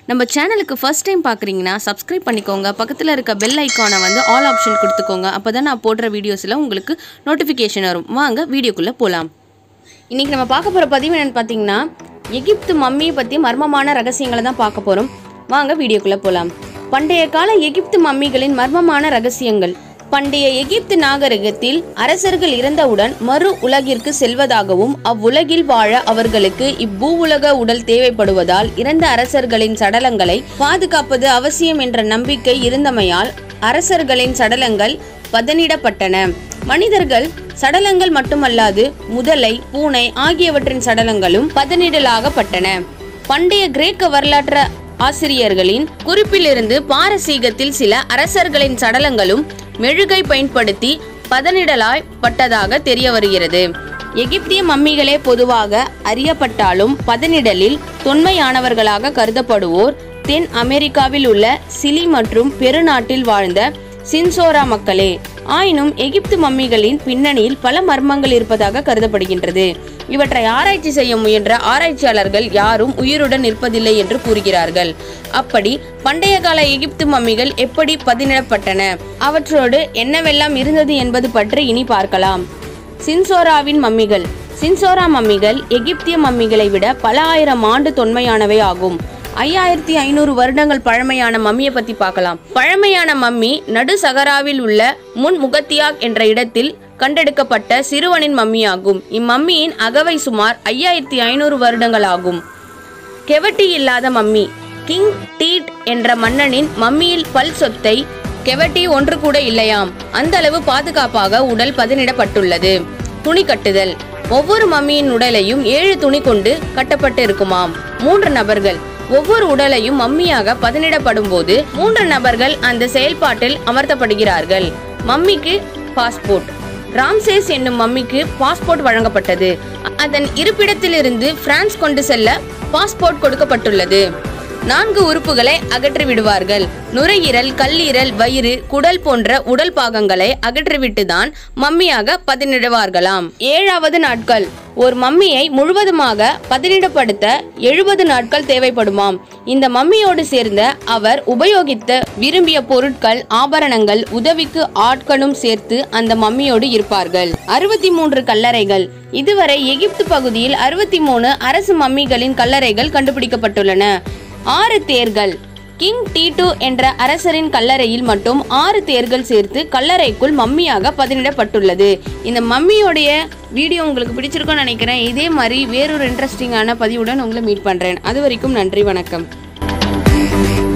நம்ம சேனலுக்கு first time பார்க்குறீங்கன்னா சப்ஸ்கிரைப் பண்ணிக்கோங்க பக்கத்தில் இருக்க பெல் ஐக்கானை வந்து ஆல் ஆப்ஷன் கொடுத்துக்கோங்க அப்போ தான் நான் போடுற வீடியோஸில் உங்களுக்கு நோட்டிஃபிகேஷன் வரும் வாங்க வீடியோக்குள்ளே போகலாம் இன்றைக்கி நம்ம பார்க்க போகிற பதிவு என்னென்னு பார்த்தீங்கன்னா எகிப்து மம்மியை பற்றி மர்மமான ரகசியங்களை தான் பார்க்க போகிறோம் வாங்க வீடியோக்குள்ளே போகலாம் பண்டைய கால எகிப்து மம்மிகளின் மர்மமான ரகசியங்கள் பண்டைய எகிப்து நாகரிகத்தில் அரசர்கள் இறந்தவுடன் மறு உலகிற்கு செல்வதாகவும் அவ்வுலகில் வாழ அவர்களுக்கு இப்பூ உலக உடல் தேவைப்படுவதால் இறந்த அரசர்களின் சடலங்களை பாதுகாப்பது அவசியம் என்ற நம்பிக்கை இருந்தமையால் அரசர்களின் சடலங்கள் பதனிடப்பட்டன மனிதர்கள் சடலங்கள் மட்டுமல்லாது முதலை பூனை ஆகியவற்றின் சடலங்களும் பதனிடலாகப்பட்டன பண்டைய கிரேக்க வரலாற்று ஆசிரியர்களின் குறிப்பிலிருந்து பாரசீகத்தில் சில அரசர்களின் சடலங்களும் மெழுகை பயன்படுத்தி பதனிடலாய் பட்டதாக தெரிய வருகிறது எகிப்திய மம்மிகளே பொதுவாக அறியப்பட்டாலும் பதனிடலில் தொன்மையானவர்களாக கருதப்படுவோர் தென் அமெரிக்காவில் உள்ள சிலி மற்றும் பெருநாட்டில் வாழ்ந்த சின்சோரா மக்களே ஆயினும் எகிப்து மம்மிகளின் பின்னணியில் பல மர்மங்கள் இருப்பதாக கருதப்படுகின்றது இவற்றை ஆராய்ச்சி செய்ய முயன்ற ஆராய்ச்சியாளர்கள் யாரும் உயிருடன் இருப்பதில்லை என்று கூறுகிறார்கள் அப்படி பண்டைய கால எகிப்து மம்மிகள் எப்படி பதினிடப்பட்டன அவற்றோடு என்னவெல்லாம் இருந்தது என்பது பற்றி இனி பார்க்கலாம் சின்சோராவின் மம்மிகள் சின்சோரா மம்மிகள் எகிப்திய மம்மிகளை விட பல ஆயிரம் ஆண்டு தொன்மையானவை ஆகும் ஐயாயிரத்தி ஐநூறு வருடங்கள் பழமையான மம்மியை பத்தி பார்க்கலாம் பழமையான மம்மி நடு சகராவில் உள்ள முன் முகத்தியாக் என்ற இடத்தில் கண்டெடுக்கப்பட்ட சிறுவனின் மம்மியாகும் இம்மம்மியின் அகவை சுமார் ஐயாயிரத்தி ஐநூறு வருடங்கள் ஆகும் கெவட்டி இல்லாத மம்மி கிங் டீட் என்ற மன்னனின் மம்மியில் பல் சொத்தை கெவட்டி ஒன்று கூட இல்லையாம் அந்த அளவு பாதுகாப்பாக உடல் பதனிடப்பட்டுள்ளது துணி கட்டுதல் ஒவ்வொரு மம்மியின் உடலையும் ஏழு துணி கொண்டு கட்டப்பட்டு இருக்குமாம் மூன்று நபர்கள் ஒவ்வொரு உடலையும் மம்மியாக பதனிடப்படும் போது மூன்று நபர்கள் அந்த செயல்பாட்டில் அமர்த்தப்படுகிறார்கள் மம்மிக்கு பாஸ்போர்ட் ராம்சேஸ் என்னும் மம்மிக்கு பாஸ்போர்ட் வழங்கப்பட்டது அதன் இருப்பிடத்திலிருந்து பிரான்ஸ் கொண்டு செல்ல பாஸ்போர்ட் கொடுக்கப்பட்டுள்ளது நான்கு உறுப்புகளை அகற்றி விடுவார்கள் நுரையீரல் கல்லீரல் வயிறு குடல் போன்ற உடல் பாகங்களை அகற்றிவிட்டுதான் மம்மியாக பதனிடுவார்களாம் ஏழாவது நாட்கள் ஒரு மம்மியை முழுவதுமாக பதனிடப்படுத்த எழுபது நாட்கள் தேவைப்படுமாம் இந்த மம்மியோடு சேர்ந்த அவர் உபயோகித்த விரும்பிய பொருட்கள் ஆபரணங்கள் உதவிக்கு ஆட்களும் சேர்த்து அந்த மம்மியோடு இருப்பார்கள் அறுபத்தி மூன்று கல்லறைகள் இதுவரை எகிப்து பகுதியில் அறுபத்தி மூணு அரசு மம்மிகளின் கல்லறைகள் கண்டுபிடிக்கப்பட்டுள்ளன ஆறு தேர்கள் கிங் டீட்டு என்ற அரசரின் கல்லறையில் மட்டும் ஆறு தேர்கள் சேர்த்து கல்லறைக்குள் மம்மியாக பதினிடப்பட்டுள்ளது இந்த மம்மியோடைய வீடியோ உங்களுக்கு பிடிச்சிருக்கும்னு நினைக்கிறேன் இதே மாதிரி வேறொரு இன்ட்ரெஸ்டிங்கான பதிவுடன் உங்களை மீட் பண்ணுறேன் அது வரைக்கும் நன்றி வணக்கம்